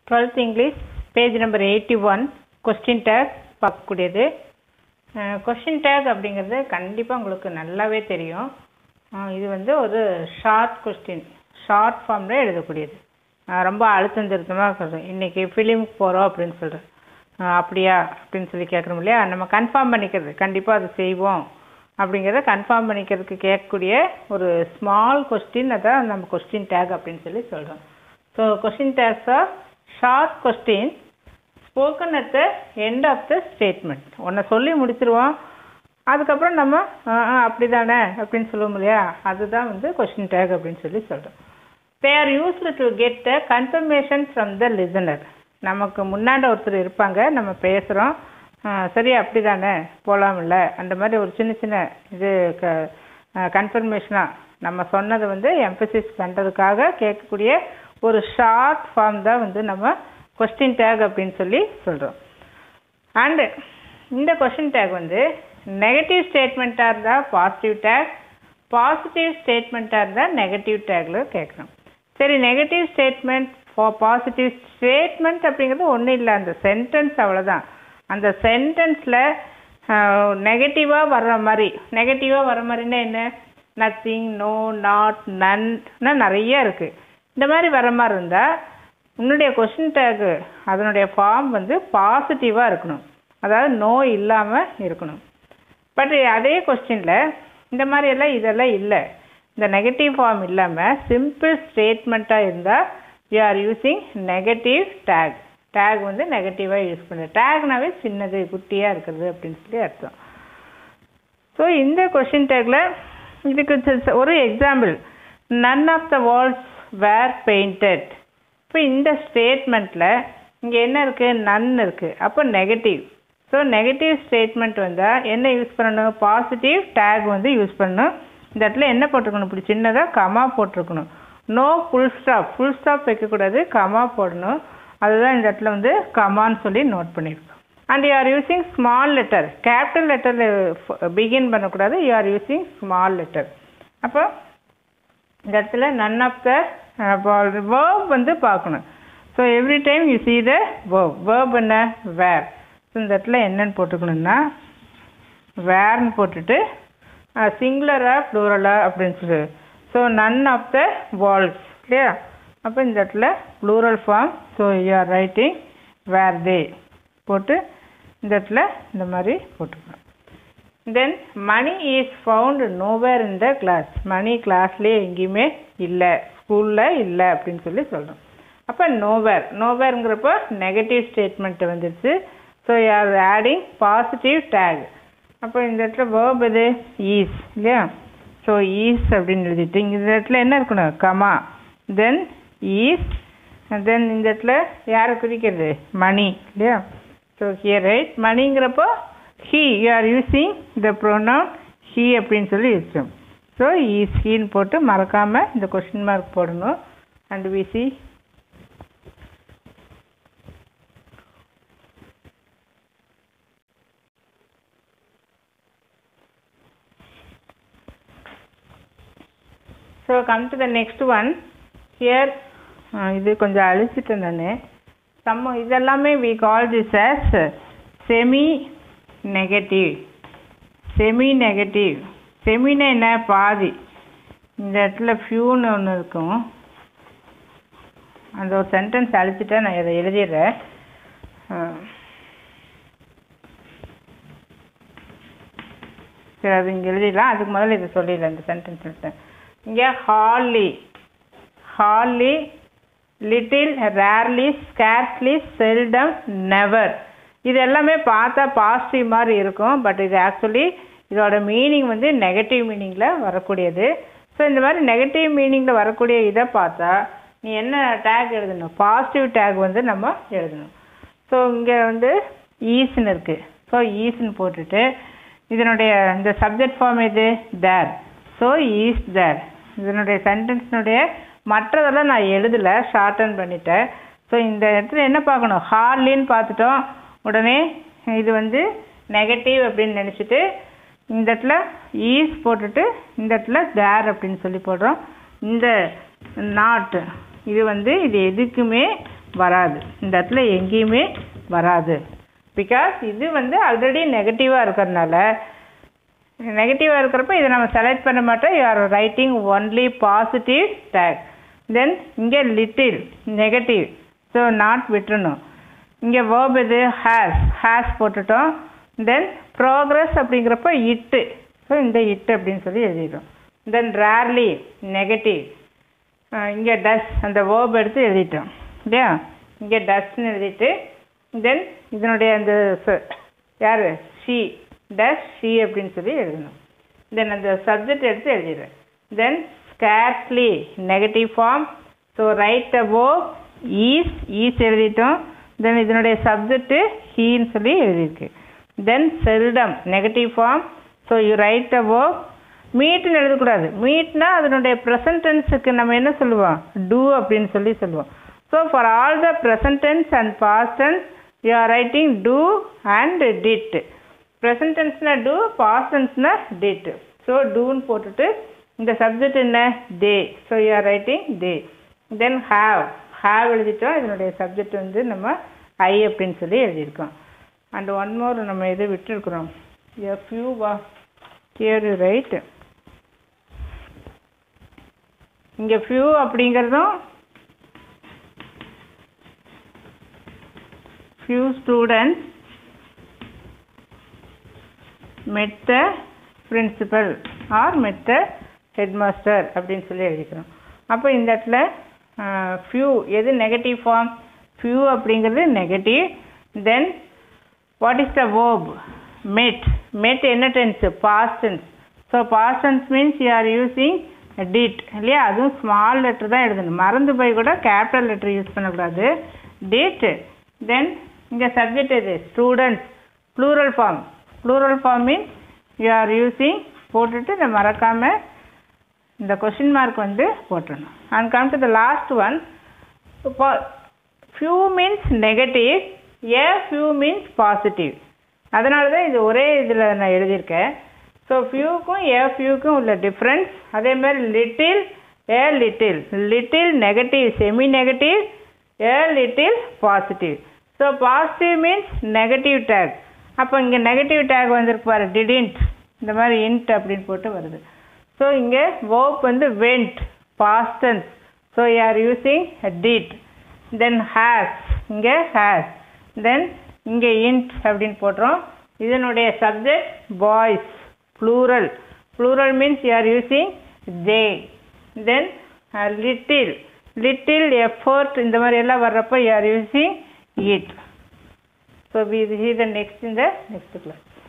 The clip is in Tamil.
Twelfth English page number eighty one question tag பார்க்கக்கூடியது கொஸ்டின் டேக் அப்படிங்கிறது கண்டிப்பாக உங்களுக்கு நல்லாவே தெரியும் அஹ் இது வந்து ஒரு ஷார்ட் கொஸ்டின் ஷார்ட் ஃபார்மில் எழுதக்கூடியது அஹ் ரொம்ப அழுத்தம் திருத்தமாக சொல்கிறேன் இன்றைக்கி ஃபிலிமுக்கு போகிறோம் அப்படின்னு சொல்கிறேன் அப்படியா அப்படின்னு சொல்லி கேட்குறோம் இல்லையா நம்ம கன்ஃபார்ம் பண்ணிக்கிறது கண்டிப்பாக அது செய்வோம் அப்படிங்கிறத கன்ஃபார்ம் பண்ணிக்கிறதுக்கு கேட்கக்கூடிய ஒரு ஸ்மால் கொஸ்டின் அதான் நம்ம கொஸ்டின் டேக் அப்படின்னு சொல்லி சொல்கிறோம் so question tags are short question spoken at the end of the statement ஒன்றை சொல்லி முடிச்சிருவோம் அதுக்கப்புறம் நம்ம ஆ ஆ, அப்படிதானே அப்படின்னு சொல்லுவோம் இல்லையா அதுதான் வந்து கொஸ்டின் டேக் அப்படின்னு சொல்லி சொல்கிறோம் they are used to get the confirmation from the listener நமக்கு முன்னாடி ஒருத்தர் இருப்பாங்க நம்ம பேசுகிறோம் சரி அப்படி தானே போகலாம்ல அந்த மாதிரி ஒரு சின்ன சின்ன இது க கன்ஃபர்மேஷனாக நம்ம சொன்னதை வந்து எம்பசிஸ் பண்ணுறதுக்காக கேட்கக்கூடிய ஒரு ஷார்ட் ஃபார்ம் தான் வந்து நம்ம கொஸ்டின் டேக் அப்படின்னு சொல்லி சொல்கிறோம் அண்டு இந்த கொஸ்டின் டேக் வந்து நெகட்டிவ் ஸ்டேட்மெண்ட்டாக இருந்தால் பாசிட்டிவ் டேக் பாசிட்டிவ் ஸ்டேட்மெண்ட்டாக இருந்தால் நெகட்டிவ் டேக்கில் கேட்குறோம் சரி நெகட்டிவ் ஸ்டேட்மெண்ட் பாசிட்டிவ் ஸ்டேட்மெண்ட் அப்படிங்கிறது ஒன்றும் இல்லை அந்த சென்டென்ஸ் அவ்வளோதான் அந்த சென்டென்ஸில் நெகட்டிவாக வர்ற மாதிரி நெகட்டிவாக வர மாதிரின்னா என்ன நத்திங் நோ நாட் நன்னா நிறைய இருக்குது இந்த மாதிரி வர மாதிரி இருந்தால் உன்னுடைய கொஸ்டின் டேக்கு அதனுடைய ஃபார்ம் வந்து பாசிட்டிவாக இருக்கணும் அதாவது நோ இல்லாமல் இருக்கணும் பட் அதே கொஸ்டினில் இந்த மாதிரி எல்லாம் இதெல்லாம் இல்லை இந்த நெகட்டிவ் ஃபார்ம் இல்லாமல் சிம்பிள் ஸ்டேட்மெண்ட்டாக இருந்தால் you are using negative tag tag வந்து நெகட்டிவாக யூஸ் பண்ணுறது டேக்னாவே சின்னது குட்டியாக இருக்கிறது அப்படின்னு சொல்லி அர்த்தம் ஸோ இந்த கொஷின் டேக்கில் இதுக்கு சி- ஒரு example none of the walls were painted இப்போ இந்த ஸ்டேட்மெண்ட்டில் இங்கே என்ன இருக்குது நன் இருக்குது அப்போ நெகட்டிவ் ஸோ நெகட்டிவ் ஸ்டேட்மெண்ட் வந்தால் என்ன யூஸ் பண்ணணும் பாசிட்டிவ் டேக் வந்து யூஸ் பண்ணணும் இந்த இடத்துல என்ன போட்டிருக்கணும் இப்படி சின்னதாக கமா போட்டிருக்கணும் no full stop full stop வைக்கக்கூடாது கமா போடணும் அதுதான் இந்த இடத்துல வந்து கமான்னு சொல்லி நோட் பண்ணியிருக்கோம் and you are using small letter capital லெட்டரில் பிகின் பண்ணக்கூடாது you are using small letter அப்போ இந்த இடத்துல நன் ஆஃப் த வேர்ப் வந்து பார்க்கணும் so every time you see the verb verb என்ன வேர் ஸோ இந்த இடத்துல என்னன்னு போட்டுக்கணும்னா வேர்னு போட்டுட்டு சிங்குலரா ப்ளூரலா அப்படின்னு சொல்லி so none of the walls இல்லையா அப்போ இந்த இடத்துல plural form so you are writing were they போட்டு இந்த இடத்துல இந்த மாதிரி போட்டுக்கணும் then Mani is found nowhere in the class Mani கிளாஸ்லேயே எங்கேயுமே இல்லை ஸ்கூலில் இல்லை அப்படின்னு சொல்லி சொல்கிறோம் அப்போ நோவேர் நோவேருங்கிறப்போ நெகட்டிவ் ஸ்டேட்மெண்ட் வந்துடுச்சு so you're adding positive tag அப்போ இந்த இடத்துல வேர்ப் இது ஈஸ் இல்லையா ஸோ ஈஸ் அப்படின்னு எழுதிட்டு இங்க இந்த இடத்துல என்ன இருக்கணும் கமா தென் ஈஸ் தென் இந்த இடத்துல யாரை குறிக்கிறது மணி இல்லையா ஸோ ஹியர் ரைட் மணிங்கிறப்போ he you are using the pronoun he அப்படின்னு சொல்லி யூஸ் ஸோ ஈஸ் ஹீன்னு போட்டு மறக்காமல் இந்த கொஸ்டின் மார்க் போடணும் and we see so come to the next one here இது கொஞ்சம் அழிச்சிட்டேன் நான் சம்ம இதெல்லாமே we call this as semi negative semi negative செமினா என்ன பாதி இந்த இடத்துல ஃபியூன்னு ஒன்று இருக்கும் அந்த ஒரு சென்டென்ஸ் அழிச்சிட்டேன் நான் இதை எழுதிடுறேன் ஆ. சரி அது இங்கே எழுதிடலாம் அதுக்கு முதல்ல இதை சொல்லிடலாம் இந்த சென்டென்ஸ் எழுத்தேன் இங்கே Harley Harley little rarely scarcely seldom never இது எல்லாமே பார்த்தா பாசிட்டிவ் மாதிரி இருக்கும் பட் இது ஆக்சுவலி இதோட மீனிங் வந்து நெகட்டிவ் மீனிங்கில் வரக்கூடியது ஸோ இந்த மாதிரி நெகட்டிவ் மீனிங்கில் வரக்கூடிய இதை பார்த்தா நீ என்ன டேக் எழுதணும் பாசிட்டிவ் டேக் வந்து நம்ம எழுதணும் ஸோ இங்கே வந்து ஈஸ்ன்னு இருக்குது ஸோ ஈஸ்ன்னு போட்டுட்டு இதனுடைய இந்த சப்ஜெக்ட் ஃபார்ம் எது தேர் ஸோ ஈஸ் தேர் இதனுடைய சென்டென்ஸ்னுடைய மற்றதெல்லாம் நான் எழுதலை ஷார்டன் பண்ணிட்டேன் ஸோ இந்த இடத்துல என்ன பார்க்கணும் ஹார்லின்னு பார்த்துட்டோம் உடனே இது வந்து நெகட்டிவ் அப்படின்னு நினச்சிட்டு இந்த இடத்துல ஈஸ் போட்டுட்டு இந்த இடத்துல தேர் அப்படின்னு சொல்லி போடுறோம் இந்த நாட் இது வந்து இது எதுக்குமே வராது இந்த இடத்துல எங்கேயுமே வராது பிகாஸ் இது வந்து ஆல்ரெடி நெகட்டிவாக இருக்கிறதுனால நெகட்டிவாக இருக்கிறப்ப இதை நம்ம செலக்ட் பண்ண மாட்டோம் you are writing only positive tag then இங்கே லிட்டில் நெகட்டிவ் ஸோ நாட் விட்டுறணும் இங்கே வேர்ப் இது ஹேஸ் ஹேஸ் போட்டுட்டோம் தென் ப்ரோக்ரஸ் அப்படிங்கிறப்ப இட்டு ஸோ இந்த இட்டு அப்படின்னு சொல்லி எழுதிடும் தென் ரேர்லி நெகட்டிவ் இங்கே டஸ் அந்த வேர்ப் எடுத்து எழுதிட்டோம் இல்லையா இங்கே டஸ்ன்னு எழுதிட்டு தென் இதனுடைய அந்த யார் ஷி டஸ் ஷி அப்படின்னு சொல்லி எழுதணும் தென் அந்த சப்ஜெக்ட் எடுத்து எழுதிடுறேன் then scarcely negative form so write above is is எழுதிட்டோம் தென் இதனுடைய சப்ஜெக்ட்டு ஹீன்னு சொல்லி எழுதியிருக்கு then seldom negative form so you write above மீட்னு எழுதக்கூடாது மீட்னா அதனுடைய ப்ரெசன்ட் டென்ஸுக்கு நம்ம என்ன சொல்லுவோம் டூ அப்படின்னு சொல்லி சொல்லுவோம் so for all the present tense and past tense you are writing do and did present டென்ஸ்னா டூ பாஸ்ட் டென்ஸ்னா டிட் ஸோ டூன்னு போட்டுட்டு இந்த சப்ஜெக்ட் என்ன they so you are writing they then have have எழுதிட்டோம் இதனுடைய சப்ஜெக்ட் வந்து நம்ம ஐ அப்படின்னு சொல்லி எழுதியிருக்கோம் அண்ட் ஒன் மோர் நம்ம எது விட்டுருக்குறோம் எ ஃபியூ வா ஹியர் யூ ரைட் இங்கே ஃபியூ அப்படிங்கிறதும் few students met the principal or met the headmaster அப்படின்னு சொல்லி எழுதிக்கிறோம் அப்போ இந்த இடத்துல ஃபியூ எது நெகட்டிவ் ஃபார்ம் ஃபியூ அப்படிங்கிறது negative then what is the verb met met என்ன tense past tense so past tense means you are using did இல்லையா அதுவும் ஸ்மால் லெட்டர் தான் எழுதணும் மறந்து போய் கூட கேபிட்டல் லெட்டர் யூஸ் பண்ணக்கூடாது டிட் தென் இங்கே சப்ஜெக்ட் எது students plural form plural form means you are using போட்டுட்டு இதை மறக்காமல் இந்த கொஷின் மார்க் வந்து போட்டுடணும் and come to the last one இப்போ few means negative a few means positive அதனால தான் இது ஒரே இதில் நான் எழுதியிருக்கேன் ஸோ ஃபியூக்கும் ஏ ஃபியூக்கும் உள்ள டிஃப்ரென்ஸ் அதே மாதிரி little a little little negative semi negative a little positive so positive means negative tag அப்போ இங்கே நெகட்டிவ் டேக் வந்திருக்கு பாரு டிடின்ட் இந்த மாதிரி இன்ட் அப்படின்னு போட்டு வருது ஸோ இங்கே வேர்ப் வந்து went past tense so you are using did then has இங்கே ஹேஸ் தென் இங்கே இன்ட் அப்படின்னு போட்டுறோம் இதனுடைய subject boys plural plural means you are using they then little little effort இந்த மாதிரி எல்லாம் வர்றப்போ you are using it. So we see the next in the next class.